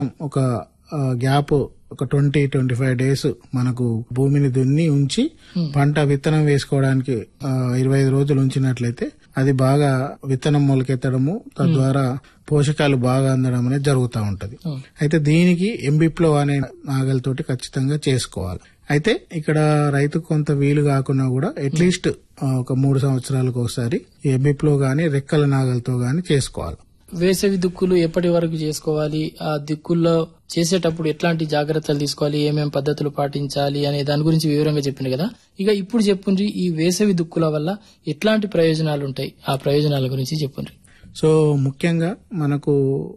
ఒక గ్యాప్ ఒక twenty twenty five days మనకు భూమిని దున్ని ఉంచి పంట విత్తనం వేసుకోవడానికి ఆ, ఇరవై ఐదు రోజులు ఉంచినట్లయితే అది బాగా విత్తనం మొలకెత్తడము తద్వారా పోషకాలు బాగా అందడం అనేది జరుగుతూ ఉంటది అయితే దీనికి ఎంబిప్లో అనే నాగలతోటి ఖచ్చితంగా చేసుకోవాలి అయితే ఇక్కడ రైతుకు కొంత వీలు కాకున్నా కూడా అట్లీస్ట్ ఒక మూడు సంవత్సరాలకు ఒకసారి ఈ ఎంబిప్లో గాని రెక్కల నాగలతో గాని చేసుకోవాలి వేసవి దుక్కులు ఎప్పటి వరకు చేసుకోవాలి ఆ దిక్కుల్లో చేసేటప్పుడు ఎట్లాంటి జాగ్రత్తలు తీసుకోవాలి ఏమేం పద్ధతులు పాటించాలి అనే దాని గురించి వివరంగా చెప్పింది కదా ఇక ఇప్పుడు చెప్పుండ్రి ఈ వేసవి దుక్కుల వల్ల ఎట్లాంటి ప్రయోజనాలు ఉంటాయి ఆ ప్రయోజనాల గురించి చెప్పుండ్రి సో ముఖ్యంగా మనకు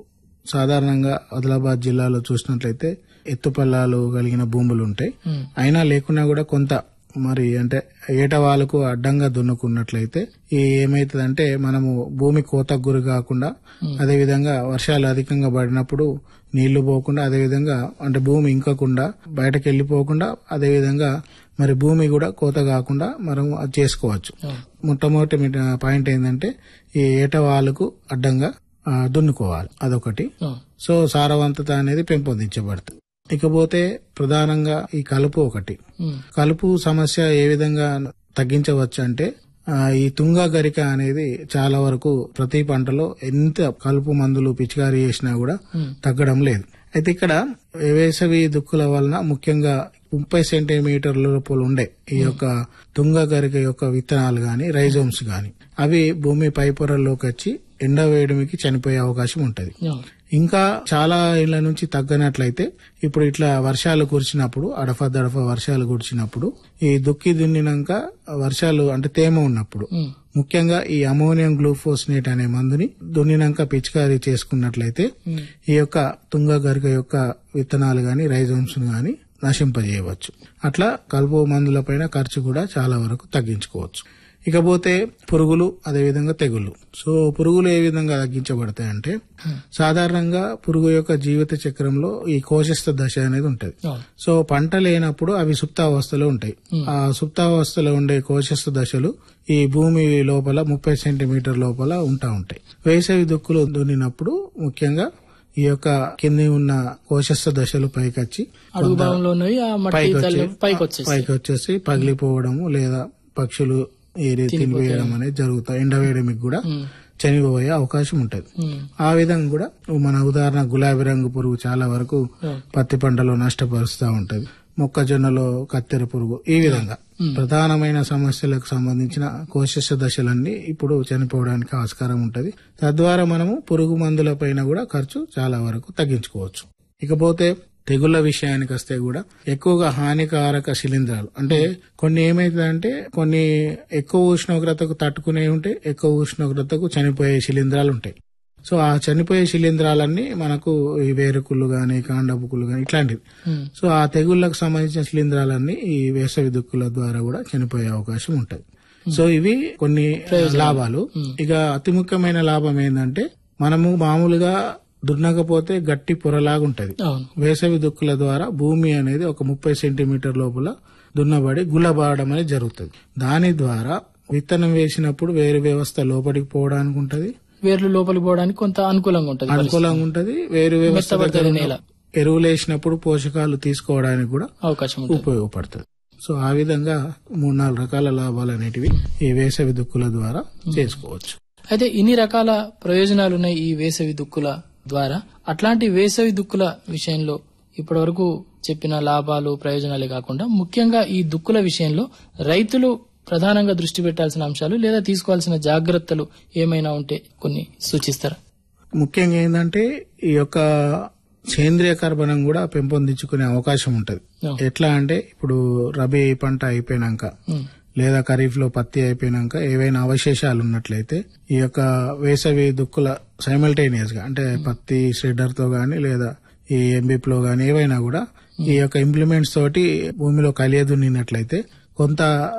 సాధారణంగా ఆదిలాబాద్ జిల్లాలో చూసినట్లయితే ఎత్తుపల్లాలు కలిగిన భూములు ఉంటాయి అయినా లేకున్నా కూడా కొంత మరి అంటే ఏటవాళ్ళకు అడ్డంగా దున్నుకున్నట్లయితే ఈ ఏమైతుందంటే మనము భూమి కోతకు గురి కాకుండా అదే విధంగా వర్షాలు అధికంగా పడినప్పుడు నీళ్లు పోకుండా అదే విధంగా అంటే భూమి ఇంకకుండా బయటకు వెళ్ళిపోకుండా అదే విధంగా మరి భూమి కూడా కోత కాకుండా మనం అది చేసుకోవచ్చు మొట్టమొదటి మీ- పాయింట్ ఏంటంటే ఈ ఏటవాళ్ళకు అడ్డంగా ఆ, దున్నుకోవాలి అదొకటి ఆ, సో సారవంతత అనేది పెంపొందించబడుతుంది ఇకపోతే ప్రధానంగా ఈ కలుపు ఒకటి ఉమ్, కలుపు సమస్య ఏ విధంగా తగ్గించవచ్చు అంటే ఆ, ఈ తుంగ గరిక అనేది చాలా వరకు ప్రతి పంటలో ఎంత కలుపు మందులు పిచికారీ చేసినా కూడా తగ్గడం లేదు అయితే ఇక్కడ వేసవి దుక్కుల వలన ముఖ్యంగా ముప్పై సెంటీమీటర్ల లోపల ఉండే ఈ యొక్క తుంగ గరిక యొక్క విత్తనాలు గాని రైజోమ్స్ గాని అవి భూమి పై పొరల్లోకి వచ్చి ఎండ వేయడానికి చనిపోయే అవకాశం ఉంటది ఆ, ఇంకా చాలా ఇళ్ల నుంచి తగ్గనట్లయితే ఇప్పుడు ఇట్లా వర్షాలు కురిచినప్పుడు అడఫ దడఫ వర్షాలు కురిచినప్పుడు ఈ దుక్కి దున్నినాక వర్షాలు అంటే తేమ ఉన్నప్పుడు ఉమ్, ముఖ్యంగా ఈ అమోనియం గ్లూఫోసినేట్ అనే మందుని దున్నినాక పిచికారీ చేసుకున్నట్లయితే ఉమ్, ఈ యొక్క తుంగ గరిక యొక్క విత్తనాలు గాని రైజోమ్స్ గాని నశింపజేయవచ్చు అట్లా కలుపు మందులపైన ఖర్చు కూడా చాలా వరకు తగ్గించుకోవచ్చు ఇకపోతే పురుగులు అదేవిధంగా తెగుళ్ళు సో పురుగులు ఏ విధంగా తగ్గించబడతాయంటే సాధారణంగా పురుగు యొక్క జీవిత చక్రంలో ఈ కోశస్థ దశ అనేది ఉంటది ఆ, సో పంట లేనప్పుడు అవి సుప్తావస్థలో ఉంటాయి ఆ సుప్తావస్థలో ఉండే కోశస్థ దశలు ఈ భూమి లోపల ముప్పై సెంటీమీటర్ లోపల ఉంటా ఉంటాయి వేసవి దుక్కులు దున్నినప్పుడు ముఖ్యంగా ఈ యొక్క కింది ఉన్న కోశస్థ దశలు పైకొచ్చి అడుగు భాగంలో ఉన్నవి ఆ మట్టి పైకి తల్లి వచ్చి- పైకి వచ్చేసి పైకి వచ్చేసి పగిలిపోవడము లేదా పక్షులు ఏరి తినివేయడం అనేది జరుగుతాయి ఎండవేయడానికి కూడా చనిపోయే అవకాశం ఉంటది ఉమ్, ఆ విధంగా కూడా మన ఉదాహరణ గులాబీ రంగు పురుగు చాలా వరకు ఆ, పత్తి పంటలో నష్టపరుస్తూ ఉంటది మొక్కజొన్నలో కత్తెర పురుగు ఈ విధంగా ప్రధానమైన సమస్యలకు సంబంధించిన కోశస్థ దశలన్నీ ఇప్పుడు చనిపోవడానికి ఆస్కారం ఉంటది తద్వారా మనము పురుగు మందుల పైన కూడా ఖర్చు చాలా వరకు తగ్గించుకోవచ్చు ఇకపోతే తెగుళ్ల విషయానికి వస్తే కూడా ఎక్కువగా హానికారక శిలీంధ్రాలు అంటే కొన్ని ఏమైతుందంటే కొన్ని ఎక్కువ ఉష్ణోగ్రతకు తట్టుకునే ఉంటాయి ఎక్కువ ఉష్ణోగ్రతకు చనిపోయే శిలీంధ్రాలు ఉంటాయి సో ఆ చనిపోయే శిలీంధ్రాలన్నీ మనకు ఈ వేరుకులు గాని కాండపుకులు గాని ఇట్లాంటివి ఉమ్, సో ఆ తెగుళ్లకు సంబంధించిన శిలీంధ్రాలన్నీ ఈ వేసవి దుక్కుల ద్వారా కూడా చనిపోయే అవకాశం ఉంటది సో ఇవి కొన్ని లాభాలు ఇక అతి ముఖ్యమైన లాభం ఏంటంటే మనము మామూలుగా దున్నకపోతే గట్టి పొరలాగా ఉంటది అవును వేసవి దుక్కుల ద్వారా భూమి అనేది ఒక ముప్పై సెంటీమీటర్ లోపల దున్నబడి గుల్లబారడం అనేది జరుగుతుంది దాని ద్వారా విత్తనం వేసినప్పుడు వేరు వ్యవస్థ లోపలికి పోవడానికి ఉంటది వేర్లు లోపలికి పోవడానికి కొంత అనుకూలంగా ఉంటుంది అనుకూలంగా ఉంటది వేరు వ్యవస్థ మెత్తబడుతుంది దగ్గర ఉన్న నేల. ఎరువులు వేసినప్పుడు పోషకాలు తీసుకోవడానికి కూడా అవకాశం ఉంటుంది ఉపయోగపడుతుంది సో ఆ విధంగా మూడు నాలుగు రకాల లాభాలు అనేటివి ఈ వేసవి దుక్కుల ద్వారా చేసుకోవచ్చు అయితే ఇన్ని రకాల ప్రయోజనాలు ఉన్నాయి ఈ వేసవి దుక్కుల ద్వారా అట్లాంటి వేసవి దుక్కుల విషయంలో ఇప్పటి వరకు చెప్పిన లాభాలు ప్రయోజనాలే కాకుండా ముఖ్యంగా ఈ దుక్కుల విషయంలో రైతులు ప్రధానంగా దృష్టి పెట్టాల్సిన అంశాలు లేదా తీసుకోవాల్సిన జాగ్రత్తలు ఏమైనా ఉంటే కొన్ని సూచిస్తారా ముఖ్యంగా ఏంటంటే ఈ యొక్క సేంద్రియ కర్బనం కూడా పెంపొందించుకునే అవకాశం ఉంటది Yeah. ఎట్లా అంటే ఇప్పుడు రబీ పంట అయిపోయినాక ఉమ్, లేదా ఖరీఫ్ లో పత్తి అయిపోయినాక ఏవైనా అవశేషాలు ఉన్నట్లయితే ఈ యొక్క వేసవి దుక్కుల సైమల్టేనియస్ గా అంటే పత్తి శ్రెడ్డర్ తో గాని లేదా ఈ ఎంబీప్ లో గాని ఏవైనా కూడా ఈ యొక్క ఇంప్లిమెంట్స్ తోటి భూమిలో కలియదున్నినట్లయితే కొంత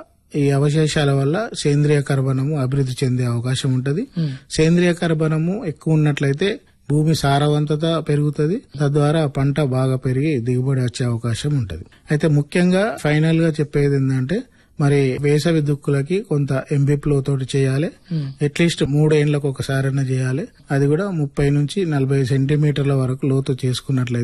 ఈ అవశేషాల వల్ల సేంద్రియ కర్బనము అభివృద్ధి చెందే అవకాశం ఉంటది ఉమ్, సేంద్రియ కర్బనము ఎక్కువ ఉన్నట్లయితే భూమి సారవంతత పెరుగుతుంది తద్వారా పంట బాగా పెరిగి దిగుబడి వచ్చే అవకాశం ఉంటది అయితే ముఖ్యంగా ఫైనల్ గా చెప్పేది ఏంటంటే మరి వేసవి దుక్కులకి కొంత ఎంబీప్ లో తోటి చేయాలి ఉమ్. అట్లీస్ట్ మూడేళ్లకు ఒకసారైనా చేయాలి అది కూడా ముప్పై నుంచి నలభై సెంటీమీటర్ల వరకు లోతు చేసుకున్నట్లయితే